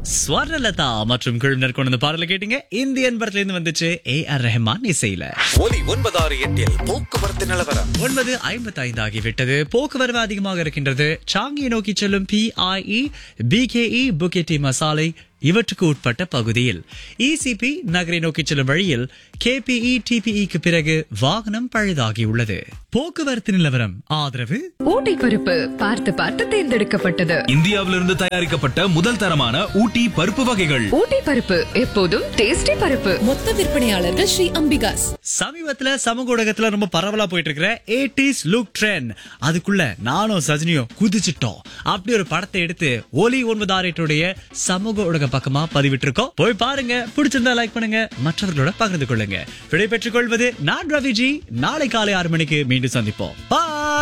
ஸ்வர்ணலதா மற்றும் குழுவினர் கொண்டு வந்த பாடலை கேட்டீங்க இந்தியன் படத்துல இருந்து வந்துச்சு ஏ ஆர் ரஹ்மான் இசையில ஒலி ஒன்பதாறு எட்டில் போக்குவரத்து நிலவரம் ஒன்பது ஐம்பத்தி ஐந்து ஆகிவிட்டது போக்குவரவு அதிகமாக இருக்கின்றது சாங்கியை நோக்கி செல்லும் பிஐஇ பிகேஇ புக்கெட்டி மசாலை இவற்றுக்கு உட்பட்ட பகுதியில் இசிபி நகரை நோக்கி செல்லும் வழியில் கேபிஇ டிபிஇக்கு பிறகு வாகனம் பழுதாகியுள்ளது போக்குவரத்து நிலவரம் ஆதரவு ஊட்டி பருப்பு பார்த்து பார்த்து தேர்ந்தெடுக்கப்பட்டது இந்தியாவிலிருந்து தயாரிக்கப்பட்ட முதல் தரமான ஊட்டி பருப்பு வகைகள் ஊட்டி பருப்பு எப்போதும் டேஸ்டி பருப்பு மொத்த விற்பனையாளர்கள் ஸ்ரீ அம்பிகாஸ் சமீபத்துல சமூக ஊடகத்துல ரொம்ப பரவலா போயிட்டு இருக்கிற ஏடிஸ் லுக் ட்ரெண்ட் அதுக்குள்ள நானும் சஜினியும் குதிச்சிட்டோம் அப்படி ஒரு படத்தை எடுத்து ஒலி ஒன்பது ஆறு சமூக ஊடக பக்கமா பதிவிட்டு இருக்கோம் போய் பாருங்க பிடிச்சிருந்தா லைக் பண்ணுங்க மற்றவர்களோட பகிர்ந்து கொள்ளுங்க விடை பெற்றுக் கொள்வது நான் ரவிஜி நாளை காலை ஆறு மணிக்கு மீண்டும் சந்திப்போம் பாய்